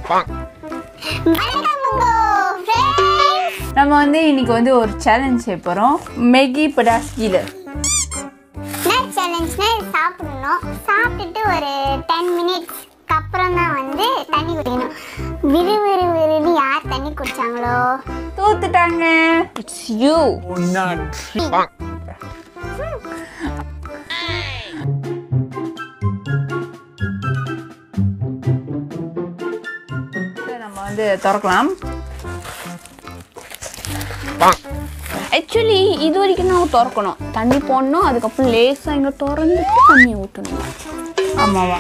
வணக்கமுங்கோ friends நம்ம வந்து இன்னைக்கு வந்து ஒரு சேலஞ்ச் செய்ய போகிறோம் மேகி படாஸ்கியில் என்ன சேலஞ்ச்னா இது சாப்பிடணும் சாப்பிட்டுட்டு ஒரு டென் மினிட்ஸ்க்கு அப்புறம் தான் வந்து தண்ணி குடிக்கணும் விறு விறு விறுன்னு யார் தண்ணி குடிச்சாங்களோ தோத்துட்டாங்க இட்ஸ் யூ நம்ம வந்து திறக்கலாம் ஆக்சுவலி இது வரைக்கும் நான் திறக்கணும் தண்ணி போடணும் அதுக்கப்புறம் லேசாக இங்கே திறந்துட்டு தண்ணியை ஊற்றணும் ஆமாவா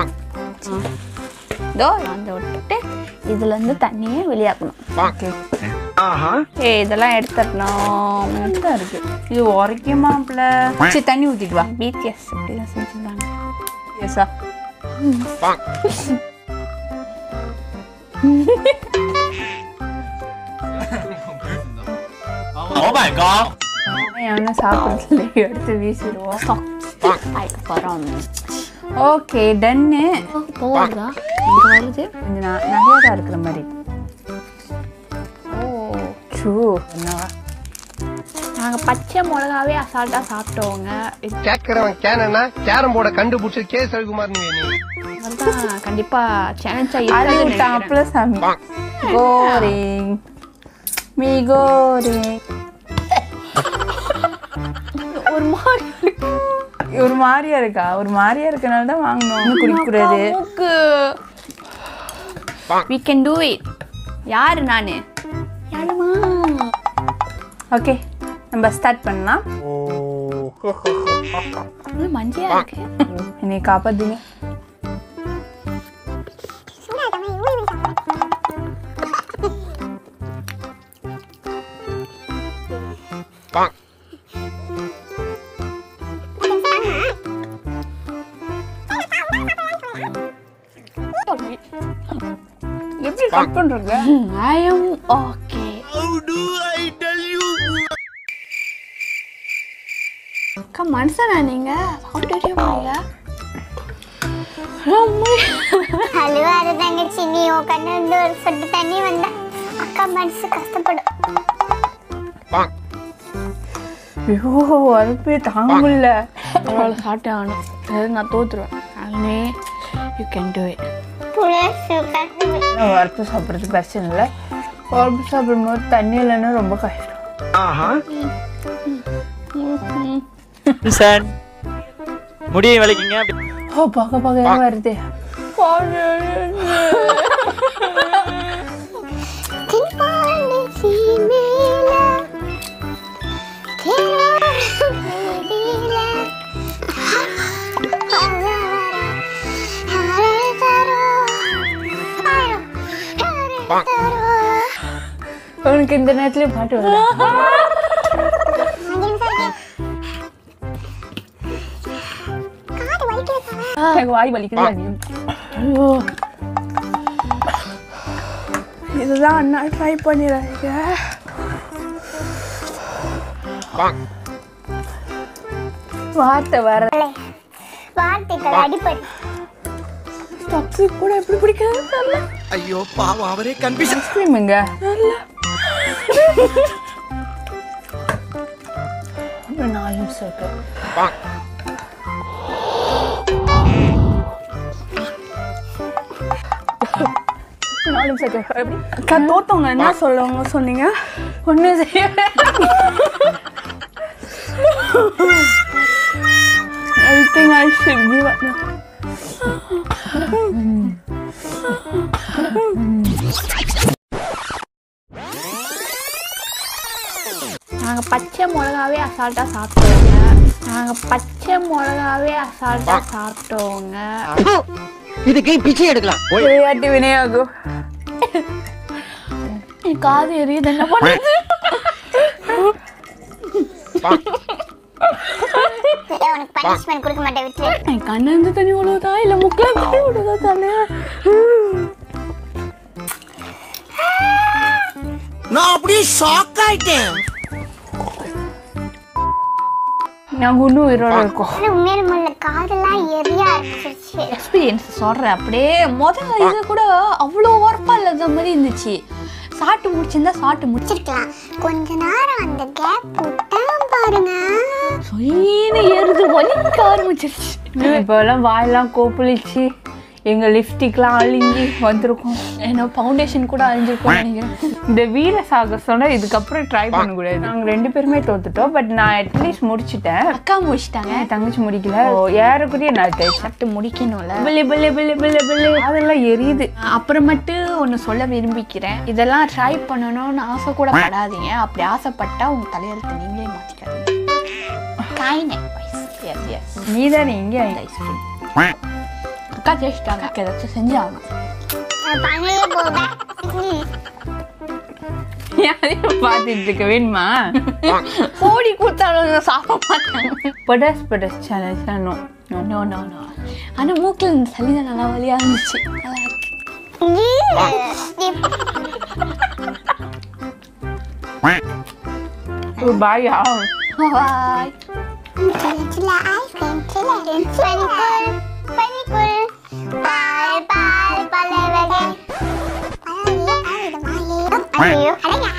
இதோ வந்து விட்டுட்டு இதுலேருந்து தண்ணியை வெளியாக்கணும் ஓகே ஏ இதெல்லாம் எடுத்துடணும் தான் இருக்கு இது உரைக்குமாப்ல சரி தண்ணி ஊற்றிட்டு வா பிடிஎஸ் இப்படி தான் செஞ்சுருந்தாங்க எஸ்ஸா Oh my god! என்ன சாப்பிட்றதுல எடுத்து வீசிடுவோம் அதுக்கப்புறம் ஓகே டன்னு போகுதா இங்கே வருது கொஞ்சம் ந- நிறையா தான் இருக்கிற மாதிரி ஓ சூ என்னவா நாங்கள் பச்சை மிளகாவே அசால்ட்டாக சாப்பிட்டோங்க இது கேட்கிறவன் கேனா கேரம் போர்டை கண்டுபிடிச்சு கே ரவிக்குமார் நீ தான் கண்டிப்பாக சேலஞ்சாக அது இருக்காதுன்னு விட்டான் நினைக்கிறேன். அப்பள சாமி கோரிங் மீ கோரிங் ஒரு மாதிரி ஒரு மாதிரியா இருக்கா ஒரு மாதிரியா இருக்கனால தான் வாங்கணும் இன்னும் குடிக்கூடாது மூக்கு we can do it யாரு நானு யாருமா ஓகே நம்ம ஸ்டார்ட் பண்ணலாம் இது மஞ்சையா இருக்கு என்னை காப்பாத்துங்க எப்படி கட் பண்றது ஐ எம் ஓகே அக்கா மனுஷனா நீங்க சாப்பிட்டுட்டே முடியல அழுவாத தங்கச்சி நீ உன் கண்ணு இருந்து ஒரு சொட்டு தண்ணி வந்தா அக்கா மனசு கஷ்டப்படும் ஐயோ அறுப்பே தாங்க முடியல அவளை சாப்பிட்டே ஆகணும் அதாவது நான் தோத்துருவேன் அங்கே யூ கேன் டூ இட் புலசு கஷ்டம் நான் வறுப்பு சாப்பிட்றது பிரச்சனை இல்லை வறுப்பு சாப்பிடும்போது தண்ணி இல்லைன்னா ரொம்ப கஷ்டம் சார் முடியை விளக்கிங்க ஓ பக்க பக்கையா வருது தென்பாண்டி மேல தேரோடு முடியல. யாரை தரோ? ஐயோ, யாரை தரோ? உனக்கு இந்த நேரத்துலயும் பாட்டு வருது அஞ்சு நிமிஷம் இருக்கு. காது வலிக்குது சாமி. எனக்கு வாய் வலிக்குது நீ ஐயோ இதுதான் அண்ணா ட்ரை பண்ணிடுறாங்க வார்த்தை வர வார்த்தைகள் அடிப்படை பப்ஸி கூட எப்படி பிடிக்கிறது தெரியல ஐயோ பாவம் அவரே கன்ஃபியூஷன் ஐஸ்கிரீம் எங்க இன்னும் நாலு நிமிஷம் இருக்கு நாலு நிமிஷம் இருக்கு எப்படி அக்கா தோத்தவங்க என்ன சொல்லுவாங்க சொன்னீங்க ஒன்றும் செய்ய I think I should give up now. நாங்கள் பச்சை மிளகாவே அசால்ட்டாக சாப்பிட்டோங்க நாங்கள் பச்சை மிளகாவே அசால்ட்டாக சாப்பிட்டோங்க இதுக்கு பிச்சை எடுக்கலாம் விளையாட்டு வினையாகும் என் காது எரியுது என்ன பண்ணுது இல்ல, உனக்கு பனிஷ்மெண்ட் கொடுக்க மாட்டேன் விட்டுரு என் கண்ணு இருந்து தண்ணி விழுவுதா இல்லை முக்கில் தண்ணி விழுதா தண்ணி நான் அப்படியே ஷாக் ஆயிட்டேன் நாங்கள் இன்னும் உயிரோட இருக்கோம் ஆனா உண்மையில முள்ள காதெல்லாம் எரியா ஆரம்பிச்சிருச்சு இருந்துச்சு எக்ஸ்பீரியன்ஸ் சொல்கிறேன் அப்படியே முதல்ல இது கூட அவ்வளோ ஒர்ப்பாக இல்லாத மாதிரி இருந்துச்சு சாப்பிட்டு முடிச்சிருந்தா சாப்பிட்டு முடிச்சு வச்சிருக்கலாம் கொஞ்ச நேரம் அந்த கேப் விட்டா பாருங்க சொயின்னு ஏறுது வலிக்க ஆரம்பிச்சிருச்சு இப்போல்லாம் வாயெல்லாம் கோப்புளிச்சு எங்க லிப்ஸ்டிக்லாம் அழிஞ்சி வந்திருக்கோம் என்ன ஃபவுண்டேஷன் கூட அழிஞ்சிருக்கும் நினைக்கிறேன் இந்த வீர சாகசம்னா இதுக்கப்புறம் ட்ரை பண்ணக்கூடாது நாங்க ரெண்டு பேருமே தோத்துட்டோம் பட் நான் அட்லீஸ்ட் முடிச்சிட்டேன் அக்கா முடிச்சிட்டாங்க என் தங்கச்சி முடிக்கல ஓ, ஏறக்குறைய நான் தேய்ச்சேன் சாப்பிட்டு முடிக்கணும்ல பிள்ளை பிள்ளை பிள்ளை பிள்ளை பிள்ளை அதெல்லாம் எரியுது அப்புறமேட்டு ஒன்று சொல்ல விரும்பிக்கிறேன் இதெல்லாம் ட்ரை பண்ணணும்னு ஆசை கூட படாதீங்க அப்படி ஆசைப்பட்டா உங்க தலையெழுத்து நீங்களே மாற்றிக்காதீங்க கைண்ட் அட்வைஸ் எஸ் எஸ் நீ தானே இங்கே ஐஸ்கிரீம் அக்கா ஜெயிச்சிட்டாங்க அக்கா ஏதாச்சும் செஞ்சு ஆகணும் நான் பண்ணவே போவேன் யாரையும் பார்த்துட்டு இருக்க வேணுமா கோடி கொடுத்தாலும் நான் சாப்பிட மாட்டேன் படாஸ் படாஸ் சேனல் தானோ நோ நோ நோ ஆனால் மூக்கில் இந்த சளி தான் நல்லா வலியாக இருந்துச்சு நல்லா இருக்கு பாயா பாய் சில ஐஸ்கிரீம் சில பனிக்குள் பனிக்குள் பால் பால் பலவகை ஐயோ அடங்க